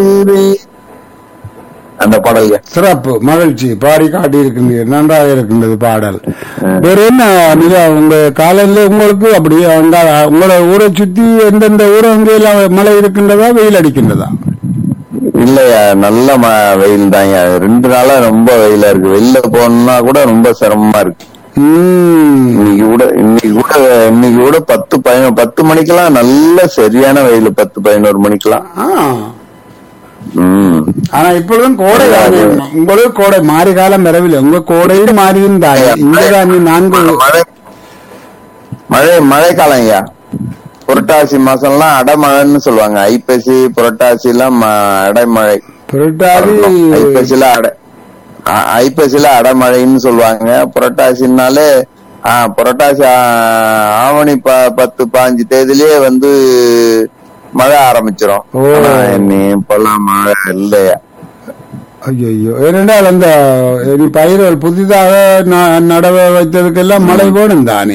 அந்த பாடல்ங்க சிறப்பு மகிழ்ச்சி பாடி காட்டி இருக்கின்றீர் நன்றாக இருக்கின்றது பாடல் வேற என்ன நீங்க உங்க காலையில உங்களுக்கு அப்படி அங்க உங்களோட ஊரை சுத்தி எந்தெந்த ஊர் அங்கெல்லாம் மழை இருக்கின்றதா வெயில் அடிக்கின்றதா இல்லையா நல்ல ம- வெயில் தாங்க ரெண்டு நாளா ரொம்ப வெயிலா இருக்கு வெளில போகணும்னா கூட ரொம்ப சிரமமா இருக்கு உம் இன்னைக்கு கூட இன்னைக்கு கூட இன்னைக்கு கூட பத்து பதினொரு பத்து மணிக்கெல்லாம் நல்ல சரியான வெயில் பத்து பதினோரு மணிக்கெல்லாம் ஆ. ம் ஆனா இப்பொழுதும் கோடை காலம். உங்களுக்கு கோடை மாறி காலம் வரவில்லை உங்க கோடையும் மாறியும் தாய் இங்கதான் நான்கு மழை மழை மழைக்காலம் ஐயா புரட்டாசி மாசம்லாம் அடைமழைன்னு சொல்லுவாங்க ஐப்பசி புரட்டாசி எல்லாம் ம- அடைமழை புரட்டாதி ஐப்பசில அடை ஆ- ஐப்பசில அடைமழைன்னு சொல்லுவாங்க புரட்டாசினாலே ஆ, புரட்டாசி ஆ, ஆவணி ப- பத்து பாஞ்சு தேதியிலேயே வந்து மழை ஆரம்பிச்சிரும் ஓ. ஆனா இன்னி இப்பெல்லாம் மழை இல்லையா ஐயோ ஏனென்றால் அந்த இனி பயிர்கள் புதிதாக ந- நடவ வைத்ததுக்கெல்லாம் மழை வேணும் தானே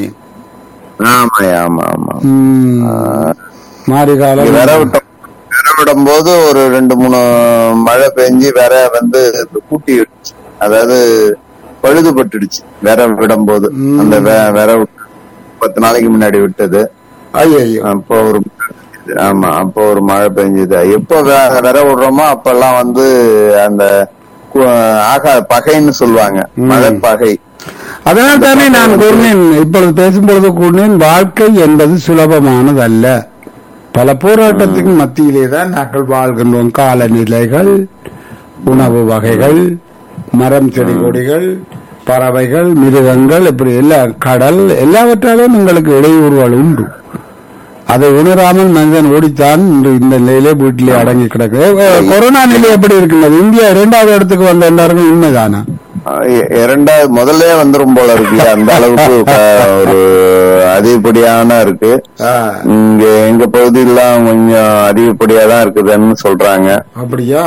ஆமாய்யா ஆமா ஆமா ம். மாறி காலம் விர விட்டும் விர விடும் போது ஒரு ரெண்டு மூணு மழை பெஞ்சு விர வந்து கூட்டி விட்டுச்சு. அதாவது பழுதுபட்டுடுச்சு விர விடும் போது ம். அந்த வெ- விர விட்டு பத்து நாளைக்கு முன்னாடி விட்டது ஐயோ அப்போ ஒரு ஆமா அப்போ ஒரு மழை பெஞ்சது எப்போ வே- விர விடுறோமோ அப்பெல்லாம் வந்து அந்த கு- ஆகா பகைன்னு சொல்லுவாங்க ம். மழை பகை அதனால் தானே நான் கூறினேன் இப்பொழுது பேசும்பொழுது கூறினேன் வாழ்க்கை என்பது சுலபமானதல்ல பல போராட்டத்துக்கு மத்தியிலே தான் நாங்கள் வாழ்கின்றோம் காலநிலைகள் உணவு வகைகள் மரம் செடி கொடிகள் பறவைகள் மிருகங்கள் இப்படி எல்லா கடல் எல்லாவற்றாலும் உங்களுக்கு இடையூறுகள் உண்டு அதை உணராமல் மனிதன் ஓடித்தான் இன்று இந்த நிலையிலே வீட்டிலே அடங்கி கிடக்கு அஹ், கொரோனா நிலை எப்படி இருக்கின்றது இந்தியா இரண்டாவது இடத்துக்கு வந்த எல்லாருக்கும் உண்மைதானா அஹ் இ- இரண்டாவது முதல்ல வந்துரும் போல இருக்கு அந்த அளவுக்கு க- ஒரு அதிகப்படியான இருக்கு இங்க எங்க பகுதியெல்லாம் கொஞ்சம் அதிகப்படியா தான் இருக்குதுன்னு சொல்றாங்க அப்படியா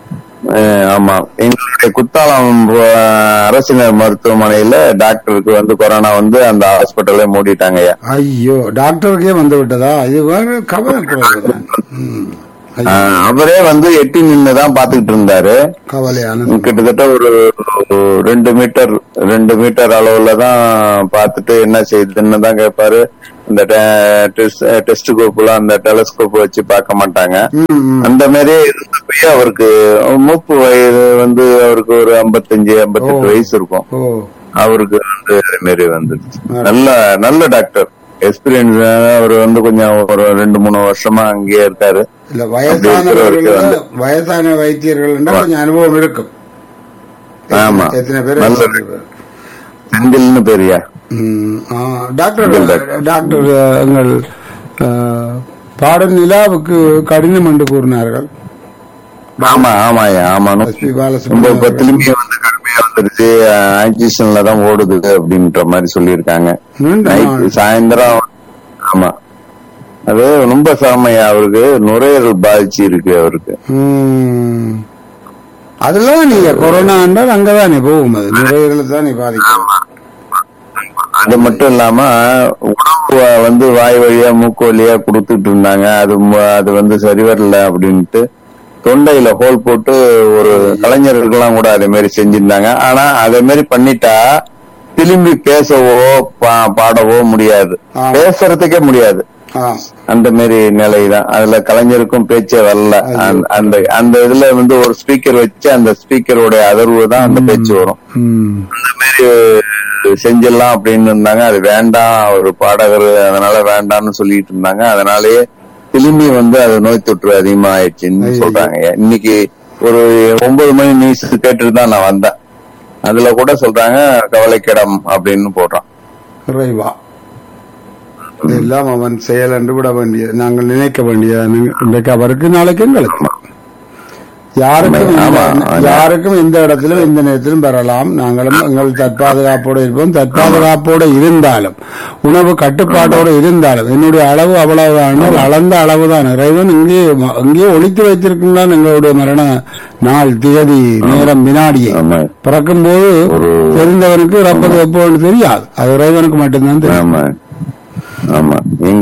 அஹ் ஆமா எங்களுடைய குத்தாலம் அஹ், அரசினர் மருத்துவமனையில டாக்டருக்கு வந்து கொரோனா வந்து அந்த ஹாஸ்பிட்டலே மூடிட்டாங்க ஐயா ஐயோ டாக்டருக்கே வந்து விட்டதா இது வேற கவலைக்குறைவு அஹ், அவரே வந்து எட்டி நின்று தான் பாத்துக்கிட்டு இருந்தாரு கவலையான கிட்டத்தட்ட ஒரு ரெண்டு மீட்டர் ரெண்டு மீட்டர் அளவுல தான் பார்த்துட்டு என்ன செய்யுதுன்னு தான் கேட்பாரு இந்த டெஸ்ட் கோப்புல அந்த டெலஸ்கோப் வச்சு பார்க்க மாட்டாங்க ம், ம். அந்த மாதிரி இருந்தப்பயே அவருக்கு மூப்பு வயது வந்து அவருக்கு ஒரு 55 ஐம்பத்தெட்டு ஓ. வயசு இருக்கும் ஓ அவருக்கு வந்து அது மாரி வந்துருச்சு நல்ல நல்ல டாக்டர் எக்ஸ்பீரியன்ஸ் அவர் வந்து கொஞ்சம் ஒரு ரெண்டு மூணு வருஷமா அங்கேயே இருக்காரு இல்ல அப்படி இருக்கிறவருக்கு வயசானவர்கள் வந்து- வயசான வைத்தியர்கள் கொஞ்சம் அனுபவம் இருக்கும் ஆமா. எத்தனை பேர் நல்ல செந்தில்னு பேரியா ம், ஆ, டாக்டர் செந்தில் டாக்டர். டாக்டர் அஹ், எங்கள் அஹ், பாடல் நிலாவுக்கு கடினம் என்று கூறினார்கள் ஆமா ஆமாயா ஆமா எஸ் பி ரொம்ப பாலசுப்ரமணியம் இப்ப திரும்பி வந்து கடுமையா வந்துருச்சு ஆக்சிஜன்ல தான் ஓடுது அப்படின்ற மாதிரி சொல்லியிருக்காங்க நீண்ட நாள். நைட் சாயந்தரம் ஆமா அது ரொம்ப சிரமையா அவருக்கு நுரையீரல் பாதிச்சு இருக்கு அவருக்கு ம். அதெல்லாம் நீங்க கொரோனா என்றால் அங்கதானே போகும் அது நுரையீரல தான் நீ பாதிக்கும் அது மட்டும் இல்லாம உணவு வந்து வாய் வழியா மூக்கு வழியா கொடுத்துட்டு இருந்தாங்க அது ம- அது வந்து சரி வரல அப்படின்ட்டு தொண்டையில ஹோல் போட்டு ஒரு கலைஞர்களுக்கெல்லாம் கூட அதே மாதிரி செஞ்சிருந்தாங்க ஆனா அதே மாதிரி பண்ணிட்டா திரும்பி பேசவோ பா- பாடவோ முடியாது ஆமா. பேசுறதுக்கே முடியாது ஆ அந்த மாதிரி நிலைதான் அதுல கலைஞருக்கும் பேச்சே வரல அந்த- அந்த அந்த இதுல வந்து ஒரு ஸ்பீக்கர் வச்சு அந்த ஸ்பீக்கரோட அதிர்வு தான் அந்த பேச்சு வரும் ம். அந்த மாதிரி செஞ்சிடலாம் அப்படின்னு இருந்தாங்க அது வேண்டாம் ஒரு பாடகர் அதனால வேண்டாம்னு சொல்லிட்டு இருந்தாங்க அதனாலயே திரும்பி வந்து அது நோய் தொற்று அதிகமா ஆயிடுச்சுன்னு ஐயையோ. சொல்றாங்க இன்னைக்கு ஒரு ஒன்பது மணி நியூஸ் கேட்டுட்டு தான் நான் வந்தேன் அதுல கூட சொல்றாங்க கவலைக்கிடம் அப்படின்னு போடுறான் இறைவா இதெல்லாம் அவன் செயல் என்று விட வேண்டியது நாங்கள் நினைக்க வேண்டியது இன்றைக்கு அவருக்கு நாளைக்கு எங்களுக்கு யாருக்கும் ஆமா, எந்த- ஆமா. யாருக்கும் எந்த இடத்திலும் எந்த நேரத்திலும் பெறலாம் நாங்களும் எங்கள் தற்பாதுகாப்போடு இருப்போம் தற்பாதுகாப்போடு இருந்தாலும் உணவு கட்டுப்பாட்டோடு இருந்தாலும் என்னுடைய அளவு அவ்வளவுதான் அளந்த அளவுதான் இறைவன் இங்கே இங்கே ஒழித்து வைத்திருக்கின்றான் எங்களுடைய மரண நாள் தேதி நேரம் வினாடியை ஆமா பிறக்கும் போது ஒரு- தெரிந்தவனுக்கு இறப்பது எப்போன்னு தெரியாது அது இறைவனுக்கு மட்டும்தான் தெரியும் ஆமா ஆமா இங்க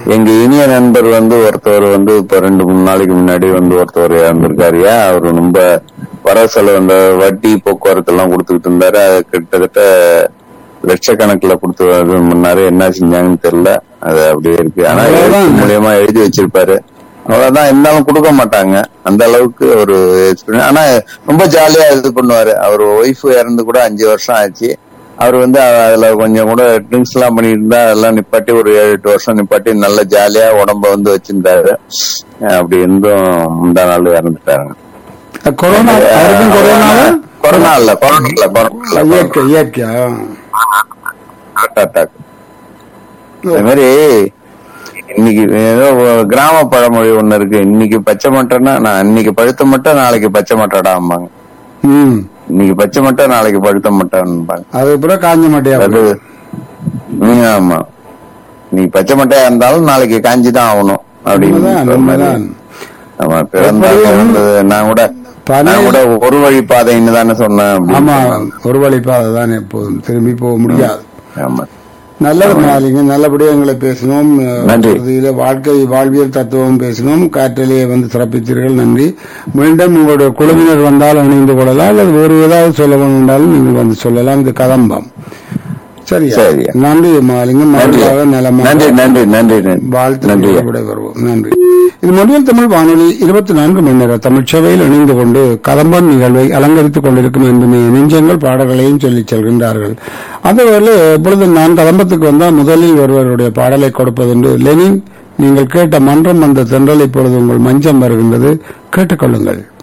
எங்க இனிய நண்பர் வந்து ஒருத்தவர் வந்து இப்ப ரெண்டு மூணு நாளைக்கு முன்னாடி வந்து ஒருத்தவர் இறந்திருக்காருயா அவர் ரொம்ப வர செலவு அந்த வட்டி போக்குவரத்து எல்லாம் கொடுத்துக்கிட்டு இருந்தாரு அது கிட்டத்தட்ட லட்சக்கணக்கில் கொடுத்து அது முன்னாரு என்ன செஞ்சாங்கன்னு தெரியல அது அப்படியே இருக்கு ஆனா அவ்வளவுதான். எழுத்து மூலியமா எழுதி வச்சிருப்பாரு அவ்வளவுதான் இருந்தாலும் கொடுக்க மாட்டாங்க அந்த அளவுக்கு ஒரு experience. ஆனா ரொம்ப ஜாலியா இது பண்ணுவாரு அவர் ஒய்ஃப் இறந்து கூட அஞ்சு வருஷம் ஆச்சு அவர் வந்து அதுல கொஞ்சம் கூட ட்ரிங்க்ஸ் எல்லாம் பண்ணிட்டு இருந்தா அதெல்லாம் நிப்பாட்டி ஒரு ஏழு எட்டு வருஷம் நிப்பாட்டி நல்ல ஜாலியா உடம்ப வந்து வச்சிருந்தாரு அப்படி இருந்தும் முந்தா நாள் இறந்துட்டாருங்க கொரோனா அவருக்கும் கொரோனாவா கொரோனா இல்ல கொரோனா இல்ல கொரோனா இல்ல இயற்கை இயற்கையா ஹார்ட் அட்டாக் அது மாதிரி இன்னைக்கு ஏதோ கிராம பழமொழி ஒண்ணு இருக்கு இன்னைக்கு பச்சை மட்டைன்னா நான் இன்னைக்கு பழுத்த மட்டும் நாளைக்கு பச்சை மட்டடாம்பாங்க ம் இன்னைக்கு பச்சை மட்டை நாளைக்கு பழுத்த மட்டைன்பாங்க அது கூட காஞ்ச மாட்டியா அது ம், ஆமா நீ பச்சை மட்டையா இருந்தாலும் நாளைக்கு காஞ்சிதான் ஆகணும் உண்மைதான், அப்படின்னு உண்மைதான். ஆமா பிறந்தா எப்படியும் பிறந்தது நான் கூட பழைய- நான் கூட ஒரு வழி பாதைன்னு தானே சொன்னேன் அப்படின்னு ஆமா சொன்னாங்க. ஒரு வழிப்பாதை தான் எப்போதும் திரும்பி போக முடியாது ஆமா நல்லது மாலிங்க நல்லபடியா எங்களை பேசினோம் நன்றி. இறுதியில வாழ்க்கை வாழ்வியல் தத்துவம் பேசினோம் காற்றிலேயே வந்து சிறப்பித்தீர்கள் நன்றி மீண்டும் உங்களுடைய குழுவினர் வந்தால் இணைந்து கொள்ளலாம் அல்லது வேறு ஏதாவது சொல்ல வேண்டாலும் நீங்கள் வந்து சொல்லலாம் இது கதம்பம் சரியா சரியா. நன்றி மாலிங்கம் நன்றி மகிழ்வாக நலமாக நன்றி நன்றி நன்றி நன்றி வாழ்த்து விடைபெறுவோம் நன்றி இது மொழியில் தமிழ் வானொலி இருபத்தி நான்கு மணி நேர தமிழ் சேவையில் இணைந்து கொண்டு கதம்பன் நிகழ்வை அலங்கரித்துக் கொண்டிருக்கும் என்று நெஞ்சங்கள் பாடல்களையும் சொல்லிச் செல்கின்றார்கள் அதுவரை எப்பொழுது நான் கதம்பத்துக்கு வந்தால் முதலில் ஒருவருடைய பாடலை கொடுப்பதுண்டு லெனின் நீங்கள் கேட்ட மன்றம் வந்த தென்றல் இப்பொழுது உங்கள் மஞ்சம் வருகின்றது கேட்டுக்கொள்ளுங்கள்